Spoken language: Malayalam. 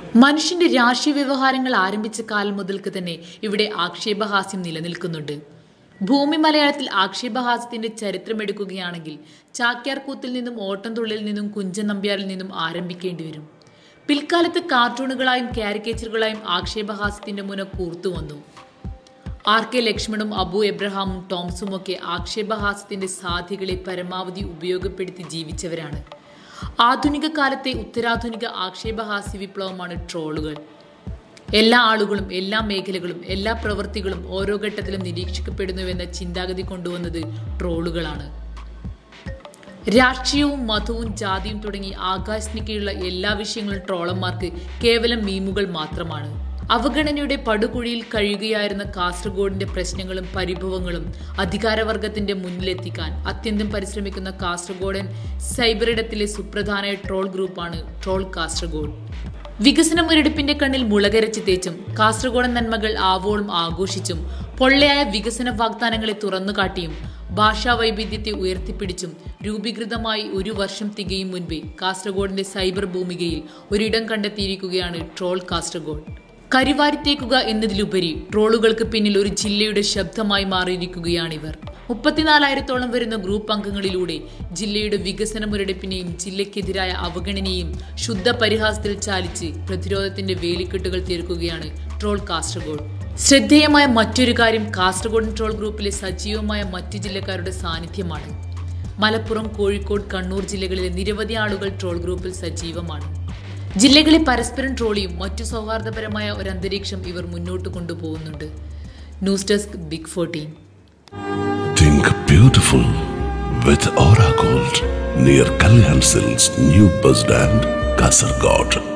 മനുഷ്യന്റെ രാഷ്ട്രീയ വ്യവഹാരങ്ങൾ ആരംഭിച്ച കാലം മുതൽക്ക് തന്നെ ഇവിടെ ആക്ഷേപഹാസ്യം നിലനിൽക്കുന്നുണ്ട് ഭൂമി മലയാളത്തിൽ ആക്ഷേപഹാസ്യത്തിന്റെ ചരിത്രമെടുക്കുകയാണെങ്കിൽ ചാക്യാർകൂത്തിൽ നിന്നും ഓട്ടംതുള്ളിൽ നിന്നും കുഞ്ചൻ നമ്പ്യാരിൽ നിന്നും ആരംഭിക്കേണ്ടി വരും പിൽക്കാലത്ത് കാർട്ടൂണുകളായും കാരിക്കേച്ചറുകളായും ആക്ഷേപഹാസ്യത്തിന്റെ മുന കൂർത്തു വന്നു ആർ കെ ലക്ഷ്മണും അബു എബ്രഹാമും ടോംസും ഒക്കെ ആക്ഷേപഹാസ്യത്തിന്റെ സാധ്യകളെ പരമാവധി ഉപയോഗപ്പെടുത്തി ജീവിച്ചവരാണ് ആധുനിക കാലത്തെ ഉത്തരാധുനിക ആക്ഷേപഹാസ്യ വിപ്ലവമാണ് ട്രോളുകൾ എല്ലാ ആളുകളും എല്ലാ മേഖലകളും എല്ലാ പ്രവൃത്തികളും ഓരോ ഘട്ടത്തിലും നിരീക്ഷിക്കപ്പെടുന്നുവെന്ന ചിന്താഗതി കൊണ്ടുവന്നത് ട്രോളുകളാണ് രാഷ്ട്രീയവും മതവും ജാതിയും തുടങ്ങി ആകാശത്തിന് കീഴിലുള്ള എല്ലാ വിഷയങ്ങളും ട്രോളന്മാർക്ക് കേവലം മീമുകൾ മാത്രമാണ് അവഗണനയുടെ പടുകുഴിയിൽ കഴിയുകയായിരുന്ന കാസർഗോഡിന്റെ പ്രശ്നങ്ങളും പരിഭവങ്ങളും അധികാരവർഗത്തിന്റെ മുന്നിലെത്തിക്കാൻ അത്യന്തം പരിശ്രമിക്കുന്ന കാസർഗോഡൻ സൈബറിടത്തിലെ സുപ്രധാന ട്രോൾ ഗ്രൂപ്പാണ് ട്രോൾ കാസർഗോഡ് വികസന മുരടിപ്പിന്റെ കണ്ണിൽ മുളകരച്ച് തേച്ചും കാസർഗോഡൻ നന്മകൾ ആവോളം ആഘോഷിച്ചും പൊള്ളയായ വികസന വാഗ്ദാനങ്ങളെ തുറന്നുകാട്ടിയും ഭാഷാ വൈവിധ്യത്തെ ഉയർത്തിപ്പിടിച്ചും രൂപീകൃതമായി ഒരു വർഷം തികയും മുൻപേ കാസർഗോഡിന്റെ സൈബർ ഭൂമികയിൽ ഒരിടം കണ്ടെത്തിയിരിക്കുകയാണ് ട്രോൾ കാസർഗോഡ് കരിവാരിത്തേക്കുക എന്നതിലുപരി ട്രോളുകൾക്ക് പിന്നിൽ ഒരു ജില്ലയുടെ ശബ്ദമായി മാറിയിരിക്കുകയാണിവർ മുപ്പത്തിനാലായിരത്തോളം വരുന്ന ഗ്രൂപ്പ് അംഗങ്ങളിലൂടെ ജില്ലയുടെ വികസന മുരടിപ്പിനെയും ജില്ലയ്ക്കെതിരായ അവഗണനയും ശുദ്ധ പരിഹാസത്തിൽ ചാലിച്ച് പ്രതിരോധത്തിന്റെ വേലിക്കെട്ടുകൾ തീർക്കുകയാണ് ട്രോൾ കാസർഗോഡ് ശ്രദ്ധേയമായ മറ്റൊരു കാര്യം കാസർഗോഡ് ട്രോൾ ഗ്രൂപ്പിലെ സജീവമായ മറ്റു ജില്ലക്കാരുടെ സാന്നിധ്യമാണ് മലപ്പുറം കോഴിക്കോട് കണ്ണൂർ ജില്ലകളിലെ നിരവധി ആളുകൾ ട്രോൾ ഗ്രൂപ്പിൽ സജീവമാണ് ജില്ലകളെ പരസ്പരം ട്രോളിയും മറ്റു സൗഹാർദ്ദപരമായ ഒരു അന്തരീക്ഷം ഇവർ മുന്നോട്ട് കൊണ്ടുപോകുന്നുണ്ട് news desk big fourteen Think beautiful with Aura Gold near Kalyan Silks New Bus Stand, Kasargod.